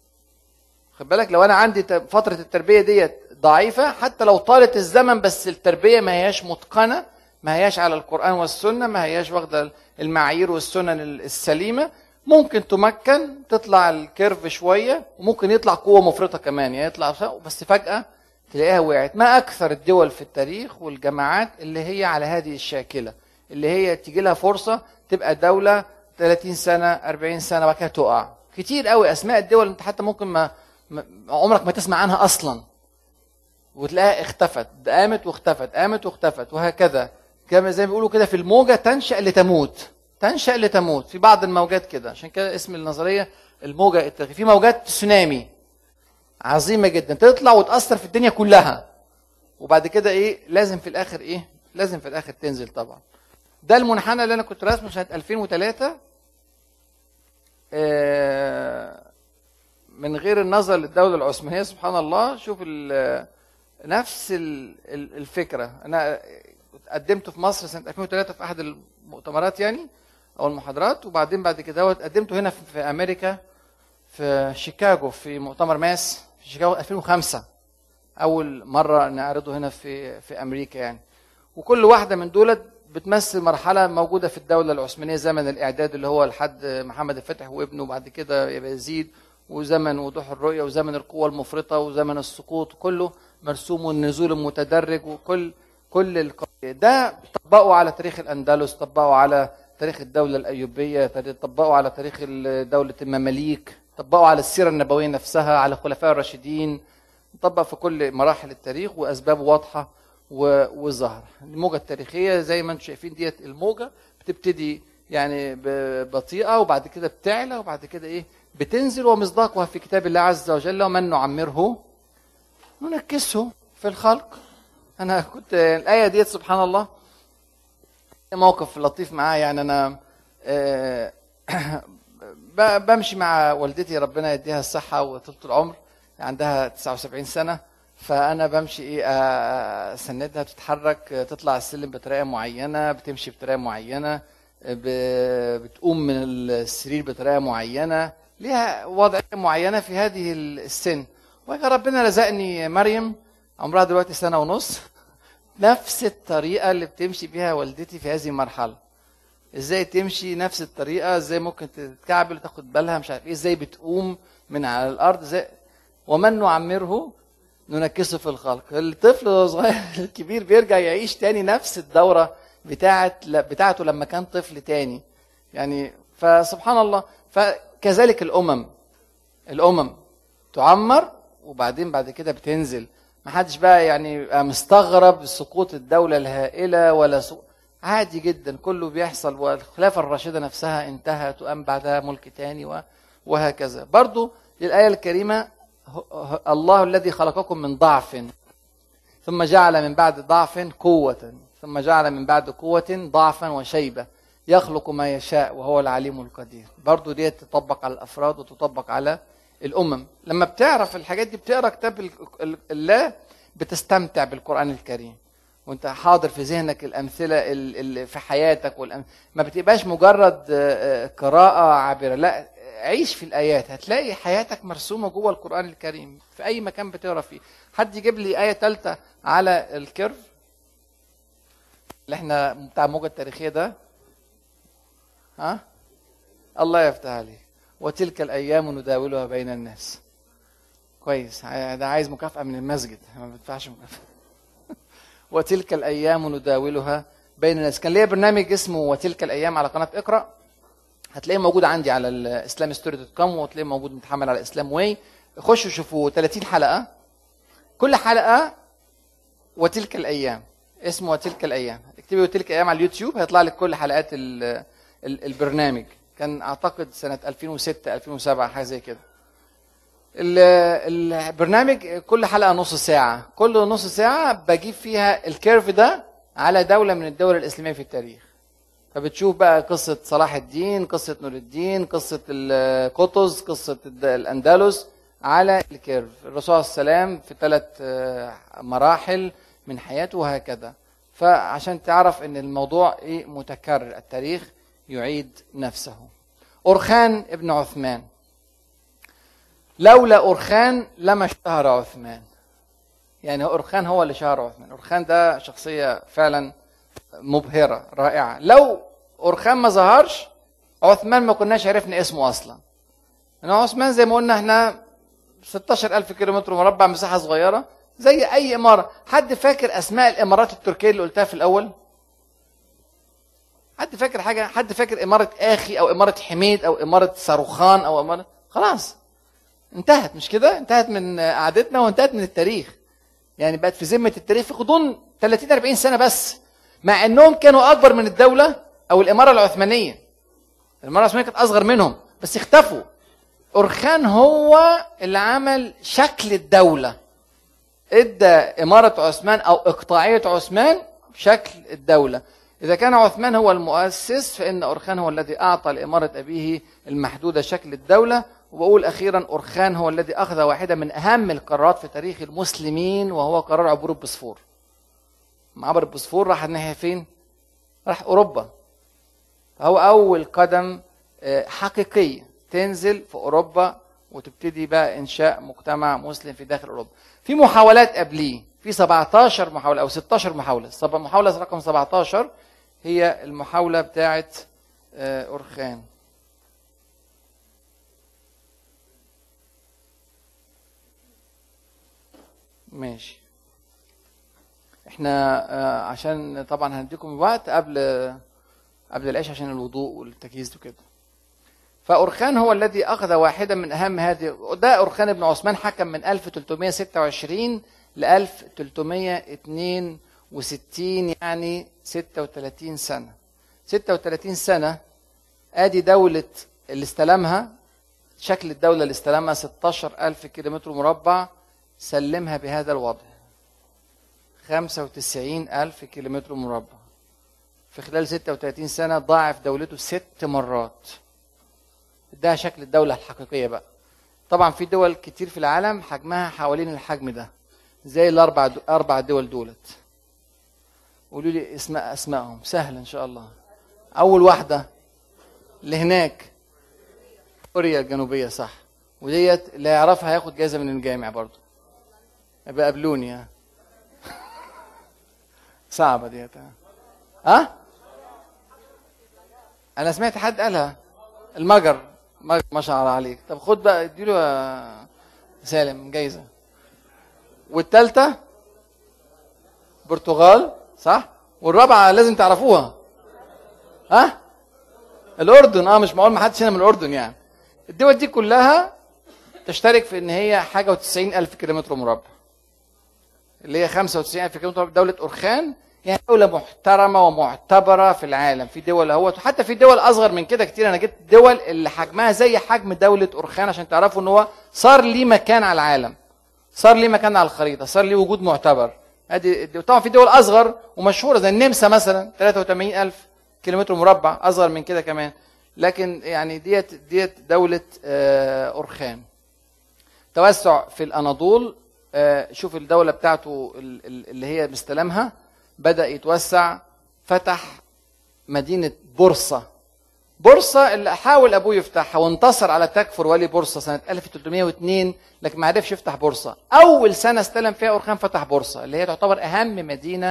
خد بالك لو انا عندي ت- فتره التربيه ديت ضعيفه حتى لو طالت الزمن بس التربيه ما هياش متقنه ما هياش على القران والسنه ما هياش واخده المعايير والسنن السليمه ممكن تمكن تطلع الكيرف شويه وممكن يطلع قوه مفرطه كمان يعني يطلع بس فجاه تلاقيها وقعت ما اكثر الدول في التاريخ والجماعات اللي هي على هذه الشاكله اللي هي تيجي لها فرصه تبقى دوله 30 سنه 40 سنه وبعد كده تقع كتير قوي اسماء الدول انت حتى ممكن ما ما- عمرك ما تسمع عنها اصلا وتلاقيها اختفت قامت واختفت قامت واختفت وهكذا كما زي ما بيقولوا كده في الموجه تنشا لتموت تنشا لتموت في بعض الموجات كده عشان كده اسم النظريه الموجه التغيير في موجات تسونامي عظيمه جدا تطلع وتاثر في الدنيا كلها وبعد كده ايه لازم في الاخر ايه لازم في الاخر تنزل طبعا ده المنحنى اللي انا كنت راسمه سنه 2003 آه، من غير النظر للدوله العثمانيه سبحان الله شوف ال- نفس ال- ال- الفكره انا قدمته في مصر سنه 2003 في احد المؤتمرات يعني او المحاضرات وبعدين بعد كده قدمته هنا في في امريكا في شيكاغو في مؤتمر ماس في شيكاغو 2005 اول مره نعرضه هنا في في امريكا يعني وكل واحده من دولت بتمثل مرحله موجوده في الدوله العثمانيه زمن الاعداد اللي هو لحد محمد الفاتح وابنه وبعد كده يبقى يزيد وزمن وضوح الرؤيه وزمن القوه المفرطه وزمن السقوط كله مرسوم والنزول المتدرج وكل كل القضية. ده طبقوا على تاريخ الاندلس طبقوا على تاريخ الدوله الايوبيه طبقوا على تاريخ دوله المماليك طبقوا على السيره النبويه نفسها على الخلفاء الراشدين طبق في كل مراحل التاريخ واسباب واضحه و- وظاهره الموجه التاريخيه زي ما انتم شايفين ديت الموجه بتبتدي يعني ب- بطيئه وبعد كده بتعلى وبعد كده ايه بتنزل ومصداقها في كتاب الله عز وجل ومن نعمره ننكسه في الخلق انا كنت الايه ديت سبحان الله موقف لطيف معايا يعني انا آه، ب- بمشي مع والدتي ربنا يديها الصحه وطولة العمر عندها 79 سنه فانا بمشي ايه آه، اسندها تتحرك آه، تطلع السلم بطريقه معينه بتمشي بطريقه معينه آه، ب- بتقوم من السرير بطريقه معينه ليها وضعيه معينه في هذه السن وجا ربنا رزقني مريم عمرها دلوقتي سنه ونص نفس الطريقه اللي بتمشي بيها والدتي في هذه المرحله ازاي تمشي نفس الطريقه ازاي ممكن تتكعبل وتاخد بالها مش عارف ايه ازاي بتقوم من على الارض ازاي ومن نعمره ننكسه في الخلق الطفل وهو صغير الكبير بيرجع يعيش تاني نفس الدوره بتاعت بتاعته لما كان طفل تاني يعني فسبحان الله فكذلك الامم الامم تعمر وبعدين بعد كده بتنزل ما حدش بقى يعني يبقى مستغرب سقوط الدولة الهائلة ولا سقوط عادي جدا كله بيحصل والخلافة الراشدة نفسها انتهت وقام بعدها ملك تاني و- وهكذا برضو للآية الكريمة ه- ه- الله الذي خلقكم من ضعف ثم جعل من بعد ضعف قوة ثم جعل من بعد قوة ضعفا وشيبة يخلق ما يشاء وهو العليم القدير برضو دي تطبق على الأفراد وتطبق على الأمم لما بتعرف الحاجات دي بتقرأ كتاب ال- ال- الله بتستمتع بالقرآن الكريم وانت حاضر في ذهنك الأمثلة اللي في حياتك والأم... ما بتبقاش مجرد آه، آه، قراءة عابرة لا عيش في الآيات هتلاقي حياتك مرسومة جوه القرآن الكريم في أي مكان بتقرأ فيه حد يجيب لي آية ثالثة على الكيرف اللي احنا بتاع الموجة التاريخية ده ها الله يفتح عليك وتلك الأيام نداولها بين الناس كويس ده عايز مكافأة من المسجد ما بيدفعش مكافأة وتلك الأيام نداولها بين الناس كان ليا برنامج اسمه وتلك الأيام على قناة اقرأ هتلاقيه موجود عندي على الاسلام ستوري دوت كوم وهتلاقيه موجود متحمل على اسلام واي خشوا شوفوا 30 حلقة كل حلقة وتلك الأيام اسمه وتلك الأيام اكتبي وتلك الأيام على اليوتيوب هيطلع لك كل حلقات ال ال البرنامج كان اعتقد سنة 2006 2007 حاجة زي كده ال- البرنامج كل حلقة نص ساعة كل نص ساعة بجيب فيها الكيرف ده على دولة من الدول الإسلامية في التاريخ فبتشوف بقى قصة صلاح الدين قصة نور الدين قصة القطز قصة الد- الأندلس على الكيرف الرسول صلى الله عليه وسلم في ثلاث مراحل من حياته وهكذا فعشان تعرف ان الموضوع ايه متكرر التاريخ يعيد نفسه أرخان ابن عثمان لولا أرخان لما اشتهر عثمان يعني أرخان هو اللي شهر عثمان أرخان ده شخصية فعلا مبهرة رائعة لو أرخان ما ظهرش عثمان ما كناش عرفنا اسمه أصلا إن عثمان زي ما قلنا احنا 16000 كيلومتر مربع مساحة صغيرة زي أي إمارة حد فاكر أسماء الإمارات التركية اللي قلتها في الأول حد فاكر حاجة حد فاكر إمارة آخي أو إمارة حميد أو إمارة صاروخان أو إمارة خلاص انتهت مش كده انتهت من قعدتنا وانتهت من التاريخ يعني بقت في ذمه التاريخ في غضون 30 40 سنه بس مع انهم كانوا اكبر من الدوله او الاماره العثمانيه الاماره العثمانيه كانت اصغر منهم بس اختفوا أرخان هو اللي عمل شكل الدولة ادى إمارة عثمان أو إقطاعية عثمان شكل الدولة إذا كان عثمان هو المؤسس فإن أرخان هو الذي أعطى لإمارة أبيه المحدودة شكل الدولة وبقول أخيرا أرخان هو الذي أخذ واحدة من أهم القرارات في تاريخ المسلمين وهو قرار عبور البوسفور عبر البوسفور راح الناحية فين؟ راح أوروبا فهو أول قدم حقيقية تنزل في أوروبا وتبتدي بقى إنشاء مجتمع مسلم في داخل أوروبا في محاولات قبليه في 17 محاولة أو 16 محاولة محاولة رقم 17 هي المحاولة بتاعة أرخان ماشي احنا عشان طبعا هنديكم وقت قبل قبل العشاء عشان الوضوء والتجهيز وكده فأرخان هو الذي أخذ واحدة من أهم هذه ده أرخان بن عثمان حكم من 1326 ل 1362 يعني 36 سنة 36 سنة آدي دولة اللي استلمها شكل الدولة اللي استلمها 16000 كيلومتر مربع سلمها بهذا الوضع 95000 كيلومتر مربع في خلال 36 سنة ضاعف دولته ست مرات ده شكل الدولة الحقيقية بقى طبعا في دول كتير في العالم حجمها حوالين الحجم ده زي الأربع دو... أربع دول دولت قولوا لي اسماء أسمائهم سهل إن شاء الله أول واحدة اللي هناك كوريا الجنوبية صح وديت اللي يعرفها هياخد جايزة من الجامع برضو يبقى قابلوني ها صعبة ديت ها أه؟ أنا سمعت حد قالها المجر ما شاء الله عليك طب خد بقى اديله يا سالم جايزه والثالثه برتغال صح والرابعه لازم تعرفوها ها الاردن اه مش معقول ما حدش هنا من الاردن يعني الدول دي كلها تشترك في ان هي حاجه و90 الف كيلومتر مربع اللي هي 95 الف كيلومتر مربع دوله اورخان يعني دولة محترمة ومعتبرة في العالم في دول اهوت وحتى في دول أصغر من كده كتير أنا جبت دول اللي حجمها زي حجم دولة أورخان عشان تعرفوا إن هو صار ليه مكان على العالم صار ليه مكان على الخريطة صار ليه وجود معتبر ادي طبعا في دول أصغر ومشهورة زي النمسا مثلا 83 ألف كيلومتر مربع أصغر من كده كمان لكن يعني ديت ديت دولة أورخان توسع في الأناضول شوف الدولة بتاعته اللي هي مستلمها بدأ يتوسع فتح مدينة بورصة بورصة اللي حاول أبوه يفتحها وانتصر على تكفر ولي بورصة سنة 1302 لكن ما عرفش يفتح بورصة أول سنة استلم فيها أورخان فتح بورصة اللي هي تعتبر أهم مدينة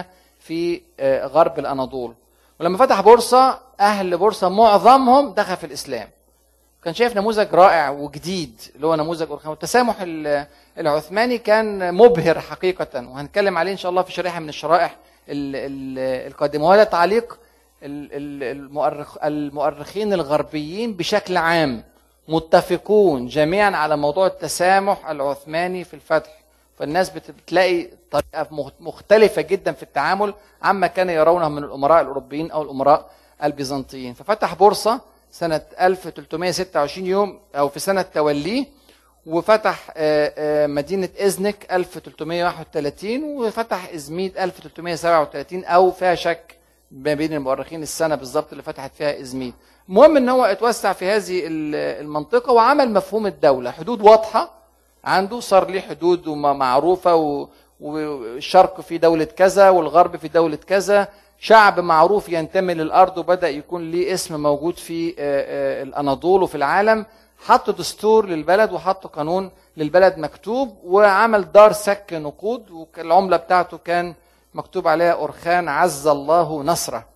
في آه، غرب الاناضول ولما فتح بورصه اهل بورصه معظمهم دخل في الاسلام كان شايف نموذج رائع وجديد اللي هو نموذج أورخان والتسامح ال- العثماني كان مبهر حقيقة وهنتكلم عليه إن شاء الله في شريحة من الشرائح ال- ال- القادمة وهذا تعليق ال- ال- المؤرخ المؤرخين الغربيين بشكل عام متفقون جميعا على موضوع التسامح العثماني في الفتح فالناس بت- بتلاقي طريقة مخ- مختلفة جدا في التعامل عما كان يرونه من الأمراء الأوروبيين أو الأمراء البيزنطيين ففتح بورصة سنة 1326 يوم أو في سنة توليه وفتح آه، آه، مدينة إزنك 1331 وفتح إزميد 1337 أو فيها شك ما بين المؤرخين السنة بالظبط اللي فتحت فيها إزميد المهم ان هو اتوسع في هذه ال- المنطقة وعمل مفهوم الدولة حدود واضحة عنده صار ليه حدود وم- معروفة و- والشرق في دولة كذا والغرب في دولة كذا شعب معروف ينتمي للأرض وبدأ يكون ليه اسم موجود في آه، آه، الأناضول وفي العالم حط دستور للبلد وحط قانون للبلد مكتوب وعمل دار سك نقود والعملة بتاعته كان مكتوب عليها أرخان عز الله نصره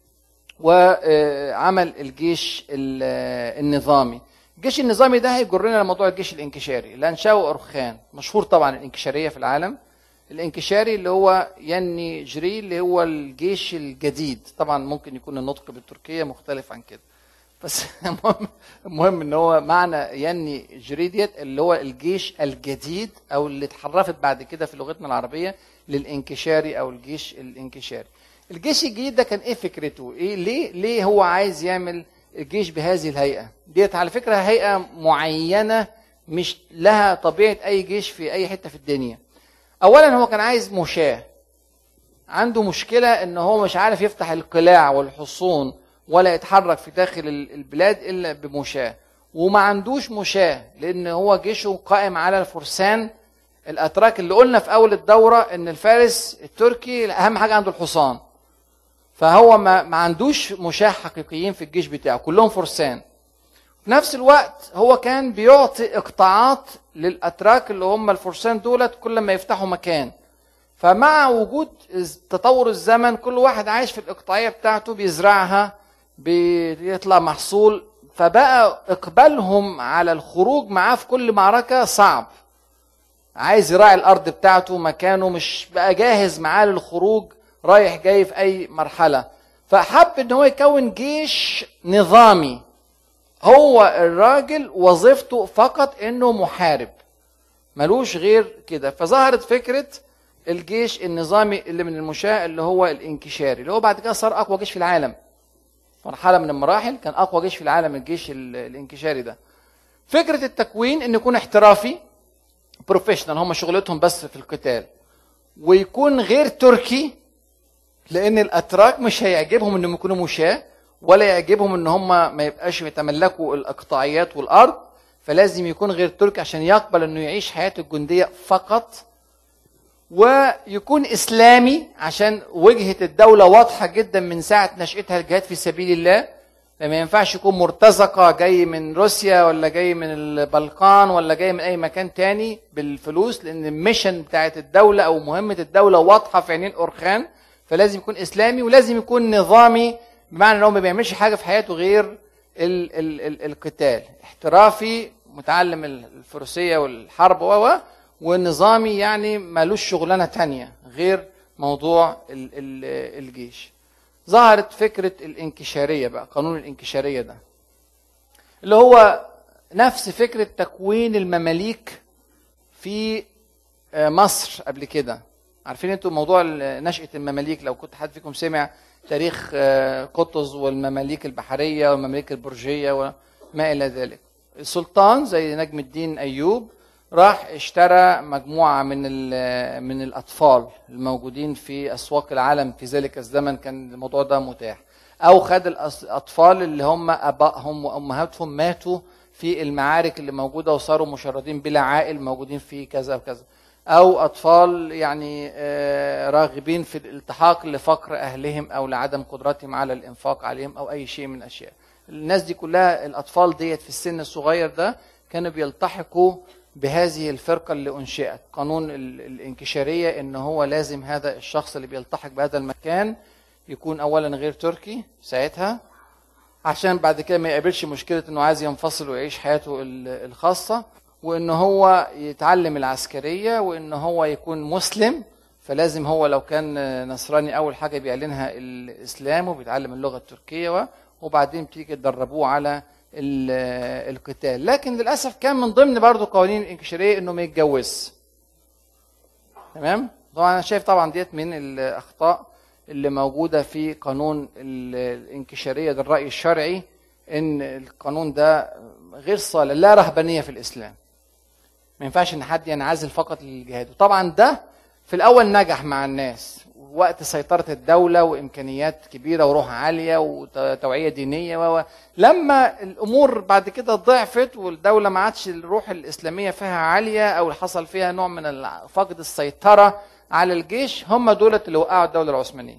وعمل الجيش ال- النظامي الجيش النظامي ده هيجرنا لموضوع الجيش الانكشاري اللي انشاه أرخان مشهور طبعا الانكشاريه في العالم الانكشاري اللي هو يني جري اللي هو الجيش الجديد طبعا ممكن يكون النطق بالتركيه مختلف عن كده بس المهم المهم ان هو معنى يني جري ديت اللي هو الجيش الجديد او اللي اتحرفت بعد كده في لغتنا العربيه للانكشاري او الجيش الانكشاري الجيش الجديد ده كان ايه فكرته ايه ليه ليه هو عايز يعمل الجيش بهذه الهيئه ديت على فكره هيئه معينه مش لها طبيعه اي جيش في اي حته في الدنيا اولا هو كان عايز مشاه عنده مشكله ان هو مش عارف يفتح القلاع والحصون ولا يتحرك في داخل ال- البلاد الا بمشاه وما عندوش مشاه لان هو جيشه قائم على الفرسان الاتراك اللي قلنا في اول الدوره ان الفارس التركي اهم حاجه عنده الحصان فهو ما, ما عندوش مشاه حقيقيين في الجيش بتاعه كلهم فرسان في نفس الوقت هو كان بيعطي اقطاعات للاتراك اللي هم الفرسان دولت كل ما يفتحوا مكان فمع وجود تطور الزمن كل واحد عايش في الاقطاعيه بتاعته بيزرعها بيطلع محصول فبقى اقبالهم على الخروج معاه في كل معركه صعب عايز يراعي الارض بتاعته مكانه مش بقى جاهز معاه للخروج رايح جاي في اي مرحله فحب ان هو يكون جيش نظامي هو الراجل وظيفته فقط انه محارب ملوش غير كده فظهرت فكره الجيش النظامي اللي من المشاة اللي هو الانكشاري اللي هو بعد كده صار اقوى جيش في العالم مرحله من المراحل كان اقوى جيش في العالم الجيش ال- الانكشاري ده فكره التكوين انه يكون احترافي بروفيشنال هم شغلتهم بس في القتال ويكون غير تركي لان الاتراك مش هيعجبهم انهم يكونوا مشاة ولا يعجبهم ان هم ما يبقاش يتملكوا الاقطاعيات والارض فلازم يكون غير تركي عشان يقبل انه يعيش حياته الجنديه فقط ويكون اسلامي عشان وجهه الدوله واضحه جدا من ساعه نشاتها الجهاد في سبيل الله فما ينفعش يكون مرتزقه جاي من روسيا ولا جاي من البلقان ولا جاي من اي مكان تاني بالفلوس لان الميشن بتاعت الدوله او مهمه الدوله واضحه في عينين اورخان فلازم يكون اسلامي ولازم يكون نظامي بمعنى ان هو ما بيعملش حاجه في حياته غير ال ال ال القتال احترافي متعلم الفروسيه والحرب و و والنظامي يعني مالوش شغلانه تانية غير موضوع ال ال الجيش ظهرت فكره الانكشاريه بقى قانون الانكشاريه ده اللي هو نفس فكره تكوين المماليك في آه، مصر قبل كده عارفين انتوا موضوع ال- نشأة المماليك لو كنت حد فيكم سمع تاريخ آه، قطز والمماليك البحرية والمماليك البرجية وما إلى ذلك السلطان زي نجم الدين أيوب راح اشترى مجموعة من ال- من الأطفال الموجودين في أسواق العالم في ذلك الزمن كان الموضوع ده متاح أو خد الأس- الأطفال اللي هم أبائهم وأمهاتهم ماتوا في المعارك اللي موجودة وصاروا مشردين بلا عائل موجودين في كذا وكذا أو أطفال يعني آه، راغبين في الالتحاق لفقر أهلهم أو لعدم قدرتهم على الإنفاق عليهم أو أي شيء من الأشياء الناس دي كلها الأطفال ديت في السن الصغير ده كانوا بيلتحقوا بهذه الفرقة اللي أنشئت قانون ال- الانكشارية إن هو لازم هذا الشخص اللي بيلتحق بهذا المكان يكون أولا غير تركي ساعتها عشان بعد كده ما يقابلش مشكلة إنه عايز ينفصل ويعيش حياته ال- الخاصة وإن هو يتعلم العسكرية وإن هو يكون مسلم فلازم هو لو كان نصراني أول حاجة بيعلنها الإسلام وبيتعلم اللغة التركية و- وبعدين بتيجي تدربوه على ال- القتال لكن للأسف كان من ضمن برضه قوانين الانكشارية إنه ما يتجوزش تمام طبعا انا شايف طبعا ديت من الاخطاء اللي موجوده في قانون ال- الانكشاريه ده الراي الشرعي ان القانون ده غير صالح لا رهبانيه في الاسلام ما ينفعش ان حد ينعزل فقط للجهاد وطبعا ده في الاول نجح مع الناس وقت سيطره الدوله وامكانيات كبيره وروح عاليه وتوعيه دينيه و... لما الامور بعد كده ضعفت والدوله ما عادش الروح الاسلاميه فيها عاليه او حصل فيها نوع من ال- فقد السيطره على الجيش هم دولة اللي وقعوا الدوله العثمانيه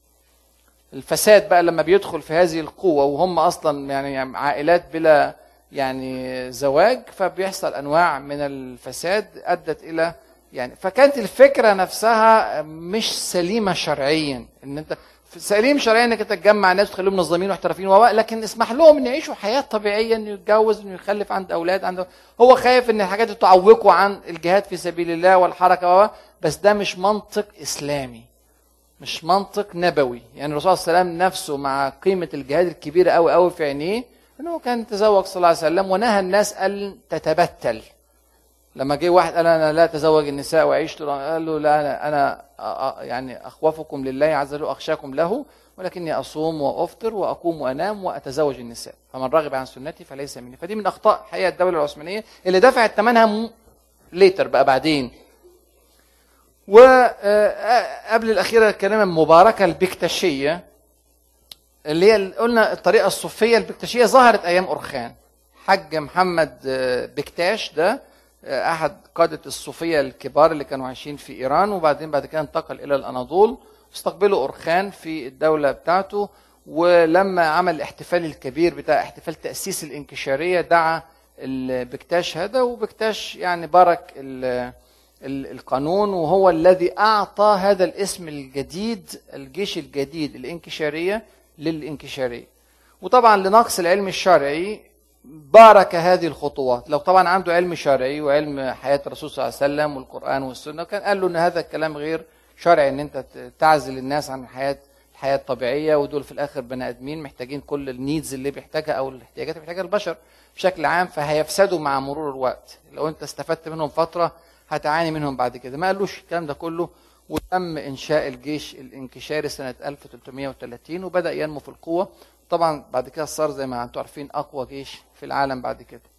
الفساد بقى لما بيدخل في هذه القوة وهم أصلا يعني عائلات بلا يعني زواج فبيحصل أنواع من الفساد أدت إلى يعني فكانت الفكرة نفسها مش سليمة شرعيا إن أنت سليم شرعيا انك انت تجمع ناس وتخليهم منظمين محترفين و لكن اسمح لهم ان يعيشوا حياه طبيعيه انه يتجوز انه يخلف عنده اولاد عنده هو خايف ان الحاجات دي تعوقه عن الجهاد في سبيل الله والحركه و بس ده مش منطق اسلامي مش منطق نبوي يعني الرسول صلى الله عليه وسلم نفسه مع قيمة الجهاد الكبيرة قوي قوي في عينيه انه كان تزوج صلى الله عليه وسلم ونهى الناس ان تتبتل لما جه واحد قال انا لا اتزوج النساء واعيش طول قال له لا انا انا أ- أ- يعني اخوفكم لله عز وجل واخشاكم له ولكني اصوم وافطر واقوم وانام واتزوج النساء فمن رغب عن سنتي فليس مني فدي من اخطاء حقيقه الدوله العثمانيه اللي دفعت ثمنها ليتر بقى بعدين وقبل الأخيرة الكلمة المباركة البكتشية اللي هي قلنا الطريقة الصوفية البكتشية ظهرت أيام أرخان حج محمد آه، بكتاش ده آه، أحد قادة الصوفية الكبار اللي كانوا عايشين في إيران وبعدين بعد كده انتقل إلى الأناضول استقبلوا أرخان في الدولة بتاعته ولما عمل الاحتفال الكبير بتاع احتفال تأسيس الانكشارية دعا البكتاش هذا وبكتاش يعني بارك ال- ال- القانون وهو الذي أعطى هذا الاسم الجديد الجيش الجديد الانكشارية للانكشارية وطبعا لنقص العلم الشرعي بارك هذه الخطوات لو طبعا عنده علم شرعي وعلم حياة الرسول صلى الله عليه وسلم والقرآن والسنة كان قال له ان هذا الكلام غير شرعي ان انت ت- تعزل الناس عن الحياة الحياة الطبيعية ودول في الآخر بني آدمين محتاجين كل النيدز اللي بيحتاجها أو الاحتياجات اللي بيحتاجها البشر بشكل عام فهيفسدوا مع مرور الوقت لو أنت استفدت منهم فترة هتعاني منهم بعد كده ما قالوش الكلام ده كله وتم إنشاء الجيش الانكشاري سنة 1330 وبدأ ينمو في القوة طبعا بعد كده صار زي ما انتم عارفين أقوى جيش في العالم بعد كده